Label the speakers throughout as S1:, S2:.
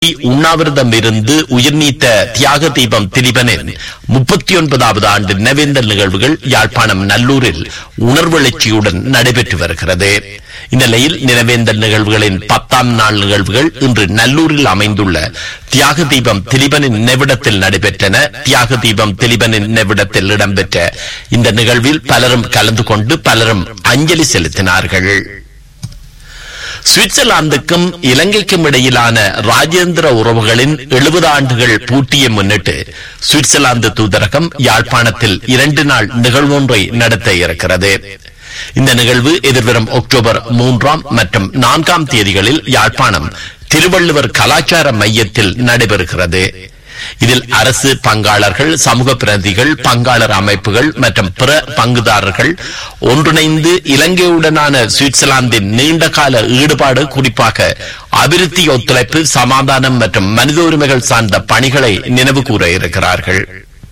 S1: உண்ணாவிரதம் இருந்து உயிர்நீத்த தியாக தீபம் திலீபனின் முப்பத்தி ஒன்பதாவது ஆண்டு நினைவேந்தல் நிகழ்வுகள் யாழ்ப்பாணம் நல்லூரில் உணர்வெழுச்சியுடன் நடைபெற்று வருகிறது இந்நிலையில் நினைவேந்தல் நிகழ்வுகளின் பத்தாம் நாள் நிகழ்வுகள் இன்று நல்லூரில் அமைந்துள்ள தியாக தீபம் திலீபனின் நினைவிடத்தில் நடைபெற்றன தியாக தீபம் திலீபனின் நினைவிடத்தில் இடம்பெற்ற இந்த நிகழ்வில் பலரும் கலந்து கொண்டு பலரும் அஞ்சலி செலுத்தினார்கள் சுவிட்சர்லாந்துக்கும் இலங்கைக்கும் இடையிலான ராஜேந்திர உறவுகளின் எழுபது ஆண்டுகள் பூட்டியை முன்னிட்டு சுவிட்சர்லாந்து தூதரகம் யாழ்ப்பாணத்தில் இரண்டு நாள் நிகழ்வொன்றை நடத்த இருக்கிறது இந்த நிகழ்வு எதிர்வரும் அக்டோபர் மூன்றாம் மற்றும் நான்காம் தேதிகளில் யாழ்ப்பாணம் திருவள்ளுவர் கலாச்சார மையத்தில் நடைபெறுகிறது இதில் அரசு பங்காளர்கள் சமூக பிரதிகள் பங்காளர் அமைப்புகள் மற்றும் பிற பங்குதாரர்கள் ஒன்றிணைந்து இலங்கையுடனான சுவிட்சர்லாந்தின் நீண்டகால ஈடுபாடு குறிப்பாக அபிவிருத்தி ஒத்துழைப்பு சமாதானம் மற்றும் மனித உரிமைகள் சார்ந்த பணிகளை நினைவு கூற இருக்கிறார்கள்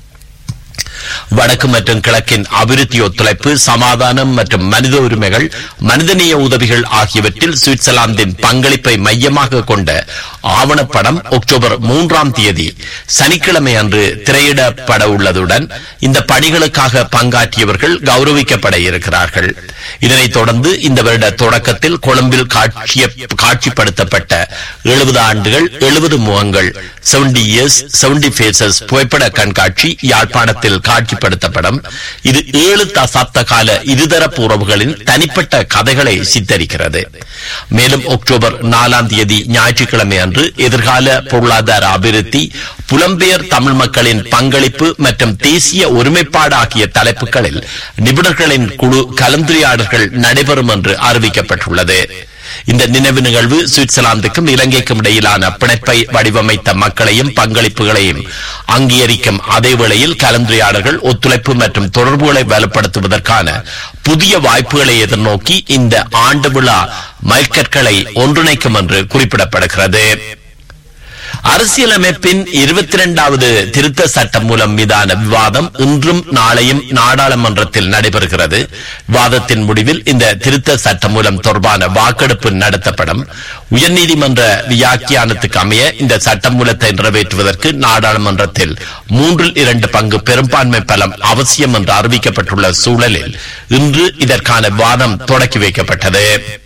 S1: வடக்கு மற்றும் கிழக்கின் அபிவிருத்தி ஒத்துழைப்பு சமாதானம் மற்றும் மனித உரிமைகள் மனிதநேய உதவிகள் ஆகியவற்றில் சுவிட்சர்லாந்தின் பங்களிப்பை மையமாக கொண்ட ஆவணப்படம் அக்டோபர் மூன்றாம் தேதி சனிக்கிழமை அன்று திரையிடப்பட உள்ளதுடன் இந்த பணிகளுக்காக பங்காற்றியவர்கள் கௌரவிக்கப்பட இருக்கிறார்கள் இதனைத் தொடர்ந்து இந்த வருட தொடக்கத்தில் கொழும்பில் காட்சிய காட்சிப்படுத்தப்பட்ட எழுபது ஆண்டுகள் எழுபது முகங்கள் செவன்டி இயர்ஸ் செவன்டி ஃபேசஸ் புகைப்பட கண்காட்சி யாழ்ப்பாணத்தில் காட்சிப்படுத்தப்படும் இது ஏழு தசாப்த கால இருதரப்பு உறவுகளின் தனிப்பட்ட கதைகளை சித்தரிக்கிறது மேலும் அக்டோபர் நாலாம் தேதி ஞாயிற்றுக்கிழமை அன்று எதிர்கால பொருளாதார அபிவிருத்தி புலம்பெயர் தமிழ் மக்களின் பங்களிப்பு மற்றும் தேசிய ஒருமைப்பாடு ஆகிய தலைப்புகளில் நிபுணர்களின் குழு கலந்துரையாடல்கள் நடைபெறும் என்று அறிவிக்கப்பட்டுள்ளது இந்த நினைவு நிகழ்வு சுவிட்சர்லாந்துக்கும் இலங்கைக்கும் இடையிலான பிணைப்பை வடிவமைத்த மக்களையும் பங்களிப்புகளையும் அங்கீகரிக்கும் அதே வேளையில் கலந்துரையாடல்கள் ஒத்துழைப்பு மற்றும் தொடர்புகளை வலுப்படுத்துவதற்கான புதிய வாய்ப்புகளை எதிர்நோக்கி இந்த ஆண்டு விழா மைல்கற்களை ஒன்றிணைக்கும் என்று குறிப்பிடப்படுகிறது அரசியலமைப்பின் இருபத்தி இரண்டாவது திருத்த சட்டம் மூலம் மீதான விவாதம் இன்றும் நாளையும் நாடாளுமன்றத்தில் நடைபெறுகிறது விவாதத்தின் முடிவில் இந்த திருத்த சட்டம் மூலம் தொடர்பான வாக்கெடுப்பு நடத்தப்படும் உயர்நீதிமன்ற வியாக்கியானத்துக்கு அமைய இந்த சட்டம் மூலத்தை நிறைவேற்றுவதற்கு நாடாளுமன்றத்தில் மூன்றில் இரண்டு பங்கு பெரும்பான்மை பலம் அவசியம் என்று அறிவிக்கப்பட்டுள்ள சூழலில் இன்று இதற்கான விவாதம் தொடக்கி வைக்கப்பட்டது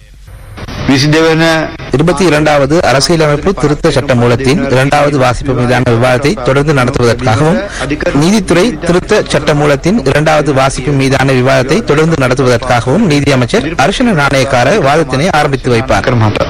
S2: இருபத்தி இரண்டாவது அரசியலமைப்பு திருத்த சட்ட மூலத்தின் இரண்டாவது வாசிப்பு மீதான விவாதத்தை தொடர்ந்து நடத்துவதற்காகவும் நீதித்துறை திருத்த சட்ட மூலத்தின் இரண்டாவது வாசிப்பு மீதான விவாதத்தை தொடர்ந்து நடத்துவதற்காகவும் நீதியமைச்சர் அர்ஷன நாணயக்கார வாதத்தினை ஆரம்பித்து வைப்பார்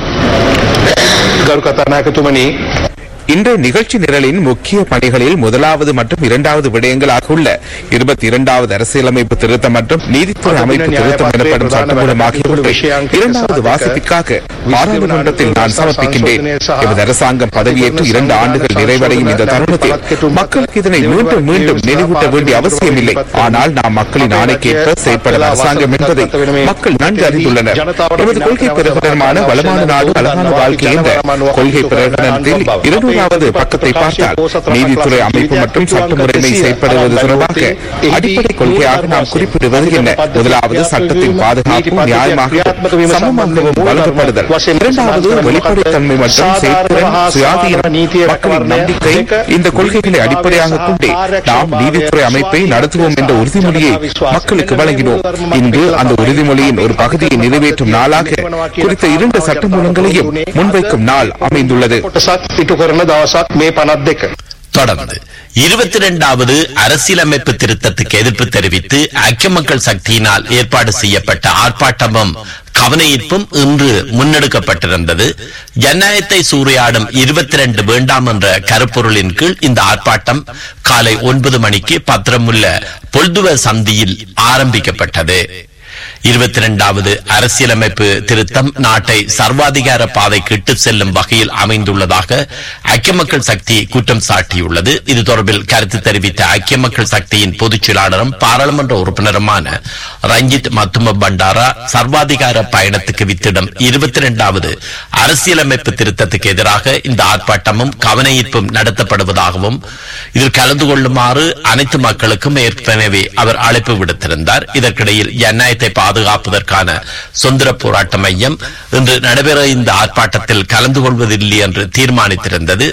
S3: ගරු කතානායකතුමනි
S4: இன்றைய நிகழ்ச்சி நிரலின் முக்கிய பணிகளில் முதலாவது மற்றும் இரண்டாவது விடயங்களாக உள்ள இருபத்தி இரண்டாவது அரசியலமைப்பு திருத்தம் மற்றும் நீதித்துறை அமைப்பு திருத்தம் எனப்படும் சட்டமூலம் ஆகியவற்றை இரண்டாவது வாசிப்பிற்காக பாராளுமன்றத்தில் நான் சமர்ப்பிக்கின்றேன் எமது அரசாங்கம் பதவியேற்று இரண்டு ஆண்டுகள் நிறைவடையும் இந்த தருணத்தில் மக்களுக்கு இதனை மீண்டும் மீண்டும் நினைவூட்ட வேண்டிய அவசியமில்லை ஆனால் நாம் மக்களின் ஆணைக்கேற்ப செயற்படும் அரசாங்கம் என்பதை மக்கள் நன்கு அறிந்துள்ளனர் எமது கொள்கை பிரகடனமான வளமான நாடு அழகான வாழ்க்கை என்ற கொள்கை பிரகடனத்தில் இருநூறாவது பக்கத்தை பார்த்தால் நீதித்துறை அமைப்பு மற்றும் சட்டமுறைமை செயற்படுவது தொடர்பாக அடிப்படை கொள்கையாக நாம் குறிப்பிடுவது என்ன முதலாவது சட்டத்தின் பாதுகாப்பு நியாயமாக சமமாகவும் வழங்கப்படுதல் இரண்டாவது வெளிப்படைத்தன்மை மற்றும் செயற்திறன் சுயாதீனம் மக்களின் நம்பிக்கை இந்த கொள்கைகளை அடிப்படையாக கொண்டே நாம் நீதித்துறை அமைப்பை நடத்துவோம் என்ற உறுதிமொழியை மக்களுக்கு வழங்கினோம் இன்று அந்த உறுதிமொழியின் ஒரு பகுதியை நிறைவேற்றும் நாளாக குறித்த இரண்டு சட்டமூலங்களையும் முன்வைக்கும் நாள் அமைந்துள்ளது
S3: කොටසක් ඉටු කරන දවසක් මේ පනත් දෙක.
S1: தொடர்ந்து இருபத்தி இரண்டாவது அரசியலமைப்பு திருத்தத்துக்கு எதிர்ப்பு தெரிவித்து ஐக்கிய மக்கள் சக்தியினால் ஏற்பாடு செய்யப்பட்ட ஆர்ப்பாட்டமும் கவனஈர்ப்பும் இன்று முன்னெடுக்கப்பட்டிருந்தது ஜனநாயகத்தை சூறையாடும் இருபத்தி இரண்டு வேண்டாம் என்ற கருப்பொருளின் கீழ் இந்த ஆர்ப்பாட்டம் காலை ஒன்பது மணிக்கு பத்திரமுள்ள பொல்துவ சந்தியில் ஆரம்பிக்கப்பட்டது இருபத்தி இரண்டாவது அரசியலமைப்பு திருத்தம் நாட்டை சர்வாதிகார பாதைக்கு இட்டு செல்லும் வகையில் அமைந்துள்ளதாக ஐக்கிய மக்கள் சக்தி குற்றம் சாட்டியுள்ளது இது தொடர்பில் கருத்து தெரிவித்த ஐக்கிய மக்கள் சக்தியின் பொதுச் செயலாளரும் பாராளுமன்ற உறுப்பினருமான ரஞ்சித் மத்தும பண்டாரா சர்வாதிகார பயணத்துக்கு வித்திடும் இருபத்தி இரண்டாவது அரசியலமைப்பு திருத்தத்துக்கு எதிராக இந்த ஆர்ப்பாட்டமும் கவனஈர்ப்பும் நடத்தப்படுவதாகவும் இதில் கலந்து கொள்ளுமாறு அனைத்து மக்களுக்கும் ஏற்கனவே அவர் அழைப்பு விடுத்திருந்தார் இதற்கிடையில் ஜனநாயகத்தை பாதுகாக்க பாதுகாப்பதற்கான சுதந்திர போராட்ட மையம் இன்று நடைபெற இந்த ஆர்ப்பாட்டத்தில் கலந்து கொள்வதில்லை என்று தீர்மானித்திருந்தது